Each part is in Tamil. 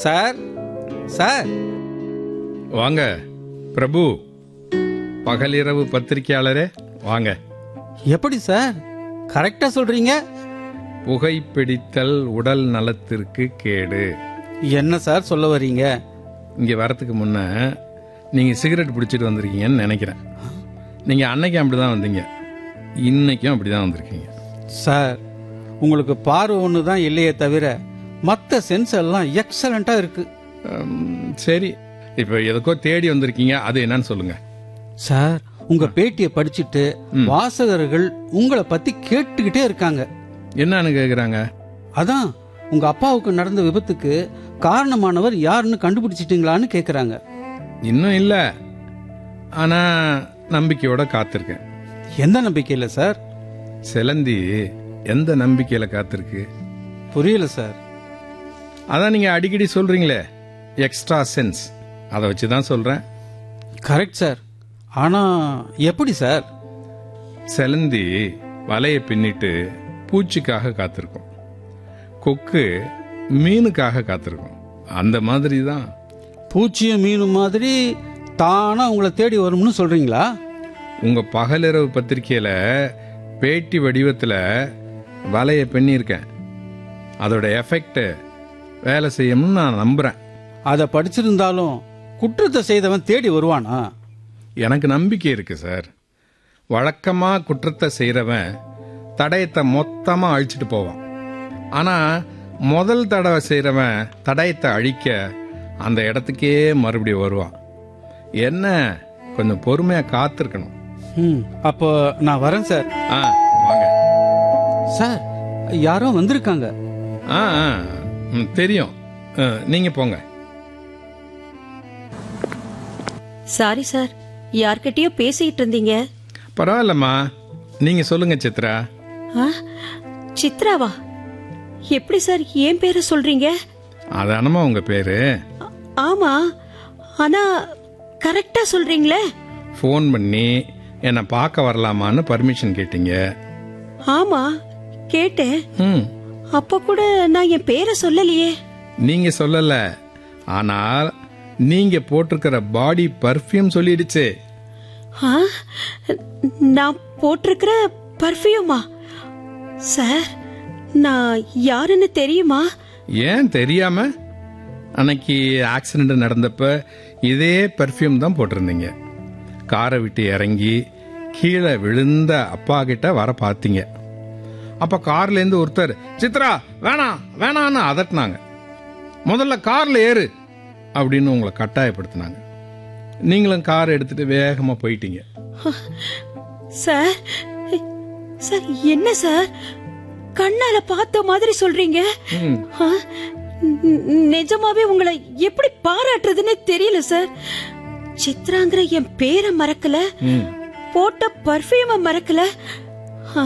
சார் சார் வாங்க பிரபு பகலிரவு பத்திரிக்கையாளரே வாங்க எப்படி சார் கரெக்டா சொல்றீங்க புகைப்பிடித்தல் உடல் நலத்திற்கு கேடு என்ன சார் சொல்ல வர்றீங்க இங்க வரதுக்கு முன்ன நீங்க சிகரெட் பிடிச்சிட்டு வந்திருக்கீங்கன்னு நினைக்கிறேன் நீங்க அன்னைக்கு அப்படிதான் வந்தீங்க இன்னைக்கும் அப்படிதான் வந்திருக்கீங்க சார் உங்களுக்கு பார்வை ஒன்று தான் இல்லையே தவிர மற்ற சென்ஸ் எல்லாம் எக்ஸலண்டா இருக்கு உம், சரி இப்போ எதுக்கோ தேடி வந்திருக்கீங்க அது என்னன்னு சொல்லுங்க சார் உங்க பேட்டியை படிச்சுட்டு வாசகர்கள் உங்களை பத்தி கேட்டுக்கிட்டே இருக்காங்க என்னன்னு கேக்குறாங்க அதான் உங்க அப்பாவுக்கு நடந்த விபத்துக்கு காரணமானவர் யாருன்னு கண்டுபிடிச்சிட்டீங்களான்னு கேக்குறாங்க இன்னும் இல்ல ஆனா நம்பிக்கையோட காத்திருக்கேன் எந்த நம்பிக்கையில சார் சிலந்தி எந்த நம்பிக்கையில காத்திருக்கு புரியல சார் அதான் நீங்க அடிக்கடி சொல்றீங்களே எக்ஸ்ட்ரா சென்ஸ் அதை வச்சு தான் சொல்றேன் கரெக்ட் சார் ஆனா எப்படி சார் சிலந்தி வலையை பின்னிட்டு பூச்சிக்காக காத்திருக்கும் கொக்கு மீனுக்காக காத்திருக்கும் அந்த மாதிரி தான் பூச்சியும் மீனும் மாதிரி தானா உங்களை தேடி வரும்னு சொல்றீங்களா உங்க பகலிரவு பத்திரிக்கையில பேட்டி வடிவத்துல வலையை பின்னியிருக்கேன் அதோட எஃபெக்ட் வேலை செய்யும்னு நான் நம்புறேன் அதை படிச்சிருந்தாலும் குற்றத்தை செய்தவன் தேடி வருவானா எனக்கு நம்பிக்கை இருக்கு சார் வழக்கமா குற்றத்தை செய்யறவன் தடயத்தை மொத்தமா அழிச்சிட்டு போவான் ஆனா முதல் தடவை செய்யறவன் தடயத்தை அழிக்க அந்த இடத்துக்கே மறுபடியும் வருவான் என்ன கொஞ்சம் பொறுமையா காத்திருக்கணும் ம் அப்போ நான் வரேன் சார் ஆ வாங்க சார் யாரோ வந்திருக்காங்க ஆ ஆ, ம், தெரியும் ஆ, நீங்க போங்க சாரி சார் யார்கிட்டயோ பேசிட்டு இருந்தீங்க பரவாயில்லம்மா நீங்க சொல்லுங்க சித்ரா ஆ? சித்ராவா எப்படி சார் ஏன் பேரை சொல்றீங்க அதானம்மா உங்க பேரு ஆ- ஆமா ஆனா கரெக்டா சொல்றீங்களே ஃபோன் பண்ணி என்னை பார்க்க வரலாமான்னு பர்மிஷன் கேட்டீங்க ஆமா கேட்டேன் ம் அப்ப கூட நான் என் பேரை சொல்லலையே நீங்க சொல்லல ஆனால் நீங்க போட்டிருக்கிற பாடி பர்ஃப்யூம் சொல்லிடுச்சு ஆ? நான் போட்டிருக்கிற பர்ஃபியூமா சார் நான் யாருன்னு தெரியுமா ஏன் தெரியாம அன்னைக்கு ஆக்சிடென்ட் நடந்தப்ப இதே பர்ஃப்யூம் தான் போட்டிருந்தீங்க காரை விட்டு இறங்கி கீழே விழுந்த அப்பா கிட்ட வர பார்த்தீங்க அப்ப கார்ல இருந்து ஒருத்தர் சித்ரா வேணாம் வேணான்னு அதட்டினாங்க முதல்ல கார்ல ஏறு அப்படின்னு உங்களை கட்டாயப்படுத்தினாங்க நீங்களும் கார் எடுத்துட்டு வேகமா போயிட்டீங்க சார் சார் என்ன சார் கண்ணால பார்த்த மாதிரி சொல்றீங்க ம், ஆ? ந- நிஜமாவே உங்களை எப்படி பாராட்டுறதுன்னு தெரியல சார் சித்ராங்கிற என் பேரை மறக்கல ம். போட்ட பர்ஃபியூம மறக்கல ஆ?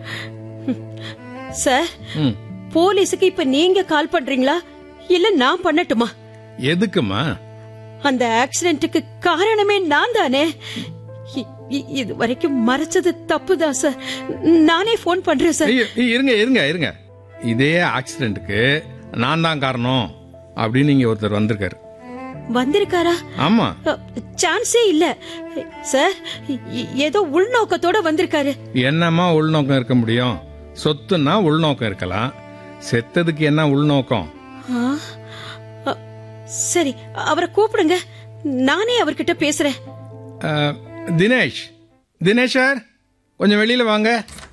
சார் ம். போலீஸுக்கு இப்ப நீங்க கால் பண்றீங்களா இல்ல நான் பண்ணட்டுமா எதுக்குமா அந்த ஆக்சிடென்ட்டுக்கு காரணமே நான் தானே இ- இ- இது வரைக்கும் மறைச்சது தப்புதான் சார் நானே ஃபோன் பண்றேன் சார் ஐயோ, ஐயோ, இருங்க இருங்க இருங்க இதே ஆக்சிடென்ட்டுக்கு நான் தான் காரணம் அப்படின்னு இங்க ஒருத்தர் வந்திருக்காரு வந்திருக்காரா ஆமா சான்ஸே இல்ல சார் இ- ஏதோ உள்நோக்கத்தோட வந்திருக்காரு என்னம்மா உள்நோக்கம் இருக்க முடியும் சொத்துன்னா உள்நோக்கம் இருக்கலாம் செத்ததுக்கு என்ன உள்நோக்கம் ஆ? அ, சரி அவரை கூப்பிடுங்க நானே அவர்கிட்ட பேசுறேன் அஹ், தினேஷ் தினேஷ் சார் கொஞ்சம் வெளியில வாங்க